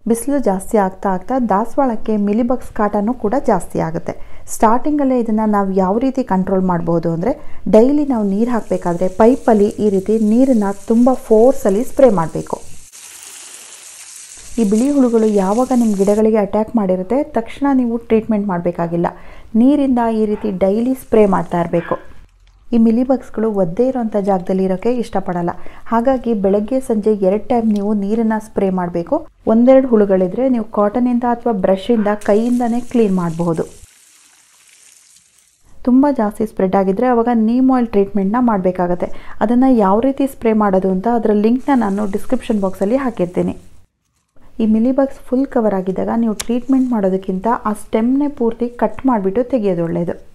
ಬಿಸಿಲು ಜಾಸ್ತಿ ಆಗ್ತಾ ಆಗ್ತಾ ದಾಸವಾಳಕ್ಕೆ ಮಿಲಿಬಗ್ಸ್ ಕಾಟನೂ ಕೂಡ ಜಾಸ್ತಿ ಆಗುತ್ತೆ ಸ್ಟಾರ್ಟಿಂಗಲ್ಲೇ ಇದನ್ನು ನಾವು ಯಾವ ರೀತಿ ಕಂಟ್ರೋಲ್ ಮಾಡ್ಬೋದು ಅಂದರೆ ಡೈಲಿ ನಾವು ನೀರು ಹಾಕಬೇಕಾದ್ರೆ ಪೈಪಲ್ಲಿ ಈ ರೀತಿ ನೀರನ್ನು ತುಂಬ ಫೋರ್ಸಲ್ಲಿ ಸ್ಪ್ರೇ ಮಾಡಬೇಕು ಈ ಬಿಳಿ ಹುಳುಗಳು ಯಾವಾಗ ನಿಮ್ಮ ಗಿಡಗಳಿಗೆ ಅಟ್ಯಾಕ್ ಮಾಡಿರುತ್ತೆ ತಕ್ಷಣ ನೀವು ಟ್ರೀಟ್ಮೆಂಟ್ ಮಾಡಬೇಕಾಗಿಲ್ಲ ನೀರಿಂದ ಈ ರೀತಿ ಡೈಲಿ ಸ್ಪ್ರೇ ಮಾಡ್ತಾ ಇರಬೇಕು ಈ ಮಿಲಿಬಗ್ಸ್ಗಳು ಒದ್ದೇ ಇರೋಂಥ ಜಾಗದಲ್ಲಿ ಇರೋಕ್ಕೆ ಇಷ್ಟಪಡಲ್ಲ ಹಾಗಾಗಿ ಬೆಳಗ್ಗೆ ಸಂಜೆ ಎರಡು ಟೈಮ್ ನೀವು ನೀರನ್ನು ಸ್ಪ್ರೇ ಮಾಡಬೇಕು ಒಂದೆರಡು ಹುಳುಗಳಿದ್ರೆ ನೀವು ಕಾಟನಿಂದ ಅಥವಾ ಬ್ರಷಿಂದ ಕೈಯಿಂದನೇ ಕ್ಲೀನ್ ಮಾಡಬಹುದು ತುಂಬ ಜಾಸ್ತಿ ಸ್ಪ್ರೆಡ್ ಆಗಿದ್ದರೆ ಅವಾಗ ನೀಮ್ ಆಯಿಲ್ ಟ್ರೀಟ್ಮೆಂಟ್ನ ಮಾಡಬೇಕಾಗತ್ತೆ ಅದನ್ನು ಯಾವ ರೀತಿ ಸ್ಪ್ರೇ ಮಾಡೋದು ಅಂತ ಅದರ ಲಿಂಕ್ನ ನಾನು ಡಿಸ್ಕ್ರಿಪ್ಷನ್ ಬಾಕ್ಸಲ್ಲಿ ಹಾಕಿರ್ತೀನಿ ಈ ಮಿಲಿಬಗ್ಸ್ ಫುಲ್ ಕವರ್ ಆಗಿದ್ದಾಗ ನೀವು ಟ್ರೀಟ್ಮೆಂಟ್ ಮಾಡೋದಕ್ಕಿಂತ ಆ ಸ್ಟೆಮ್ನೇ ಪೂರ್ತಿ ಕಟ್ ಮಾಡಿಬಿಟ್ಟು ತೆಗೆಯೋದು ಒಳ್ಳೆಯದು